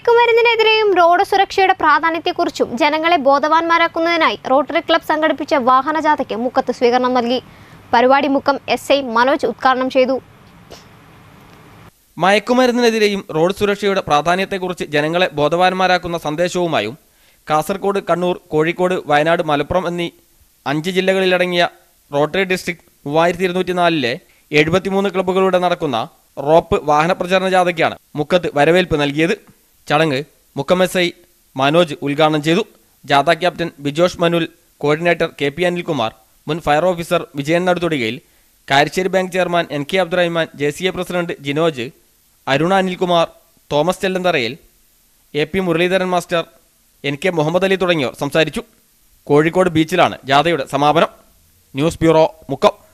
മയക്കുമരുന്നിനെതിരെയും road സുരക്ഷയുടെ പ്രാധാന്യത്തെക്കുറിച്ചും ജനങ്ങളെ ബോധവാന്മാരാക്കുന്നതിനായി റോട്ടറി ക്ലബ് സംഘടിപ്പിച്ച വാഹനജാഥയ്ക്ക് മുക്കത്ത് സ്വീകരണം നൽകി പരിപാടി മുക്കം എസ് ഐ മനോജ് ഉദ്ഘാടനം ചെയ്തു മയക്കുമരുന്നിനെതിരെയും റോഡ് സുരക്ഷയുടെ പ്രാധാന്യത്തെക്കുറിച്ച് ജനങ്ങളെ ബോധവാന്മാരാക്കുന്ന സന്ദേശവുമായും കാസർഗോഡ് കണ്ണൂർ കോഴിക്കോട് വയനാട് മലപ്പുറം എന്നീ അഞ്ച് ജില്ലകളിലടങ്ങിയ റോട്ടറി ഡിസ്ട്രിക്ട് മൂവായിരത്തി ഇരുന്നൂറ്റി നാലിലെ എഴുപത്തിമൂന്ന് ക്ലബ്ബുകളുടെ നടക്കുന്ന റോപ്പ് വാഹന പ്രചരണ ജാഥയ്ക്കാണ് മുക്കത്ത് വരവേൽപ്പ് നൽകിയത് ചടങ്ങ് മുക്കം എസ് ഐ മനോജ് ഉദ്ഘാടനം ചെയ്തു ജാഥ captain Bijosh Manul coordinator K P Anilkumar മുൻ ഫയർ ഓഫീസർ വിജയൻ നടുതൊടികയിൽ Karissery bank chairman N K Abdurahman J C A president Jinoj Aruna Anilkumar Thomas ചെല്ലന്തറയിൽ A P Muraleedharan master N K Muhammad Ali തുടങ്ങിയവർ സംസാരിച്ചു കോഴിക്കോട് ബീച്ചിലാണ് ജാഥയുടെ സമാപനം ന്യൂസ് ബ്യൂറോ മുക്കം